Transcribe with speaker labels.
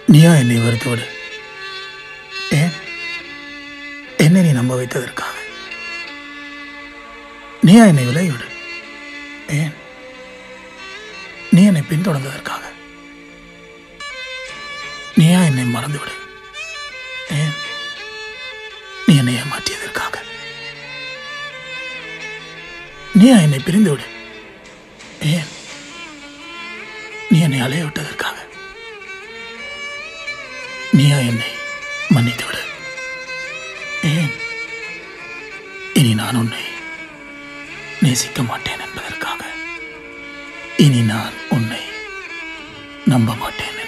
Speaker 1: நீயா என்னை வெறுத்து விடு ஏன் என்னை நீ நம்ப வைத்ததற்காக நீயா என்னை விலகி விடு ஏன் நீ என்னை பின்தொடர்ந்ததற்காக நீயா என்னை மறந்து விடு ஏன் நீ என்னை ஏமாற்றியதற்காக நீயா என்னை பிரிந்து விடு ஏன் நீ என்னை அலைய விட்டதற்காக நீயா என்னை மன்னித்து விடு ஏன் இனி நான் உன்னை நேசிக்க மாட்டேன் என்பதற்காக இனி நான் உன்னை நம்ப மாட்டேன்